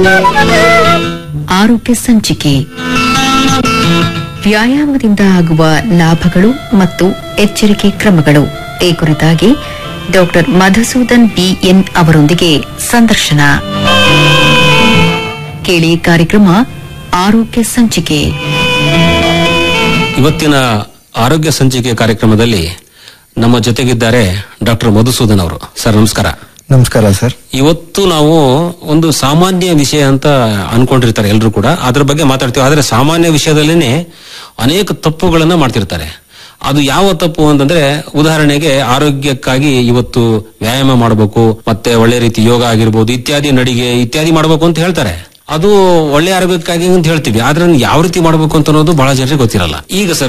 ಆರೋಗ್ಯ ಸಂಚಿಕೆ ವ್ಯಾಯಾಮದಿಂದ ಆಗುವ ಲಾಭಗಳು ಮತ್ತು ಎಚ್ಚರಿಕೆ ಕ್ರಮಗಳು ಈ ಕುರಿತಾಗಿ ಡಾಕ್ಟರ್ ಮಧುಸೂದನ್ ಬಿಎನ್ ಅವರೊಂದಿಗೆ ಸಂದರ್ಶನ ಕೇಳಿ ಕಾರ್ಯಕ್ರಮ ಆರೋಗ್ಯ ಸಂಚಿಕೆ ಇವತ್ತಿನ ಆರೋಗ್ಯ ಸಂಚಿಕೆ ಕಾರ್ಯಕ್ರಮದಲ್ಲಿ ನಮ್ಮ ಜೊತೆಗಿದ್ದಾರೆ ಡಾಕ್ಟರ್ ಮಧುಸೂದನ್ ಅವರು ಸರ್ ನಮಸ್ಕಾರ ನಮಸ್ಕಾರ ಸರ್ ಇವತ್ತು ನಾವು ಒಂದು ಸಾಮಾನ್ಯ ವಿಷಯ ಅಂತ ಅನ್ಕೊಂಡಿರ್ತಾರೆ ಎಲ್ಲರೂ ಕೂಡ ಅದ್ರ ಬಗ್ಗೆ ಮಾತಾಡ್ತೀವಿ ಆದ್ರೆ ಸಾಮಾನ್ಯ ವಿಷಯದಲ್ಲಿನೇ ಅನೇಕ ತಪ್ಪುಗಳನ್ನ ಮಾಡ್ತಿರ್ತಾರೆ ಅದು ಯಾವ ತಪ್ಪು ಅಂತಂದ್ರೆ ಉದಾಹರಣೆಗೆ ಆರೋಗ್ಯಕ್ಕಾಗಿ ಇವತ್ತು ವ್ಯಾಯಾಮ ಮಾಡಬೇಕು ಮತ್ತೆ ಒಳ್ಳೆ ರೀತಿ ಯೋಗ ಆಗಿರ್ಬೋದು ಇತ್ಯಾದಿ ನಡಿಗೆ ಇತ್ಯಾದಿ ಮಾಡಬೇಕು ಅಂತ ಹೇಳ್ತಾರೆ ಅದು ಒಳ್ಳೆ ಆರೋಗ್ಯಕ್ಕಾಗಿ ಅಂತ ಹೇಳ್ತೀವಿ ಆದ್ರೆ ಯಾವ ರೀತಿ ಮಾಡಬೇಕು ಅಂತ ಅನ್ನೋದು ಬಹಳ ಜನರಿಗೆ ಗೊತ್ತಿರಲ್ಲ ಈಗ ಸರ್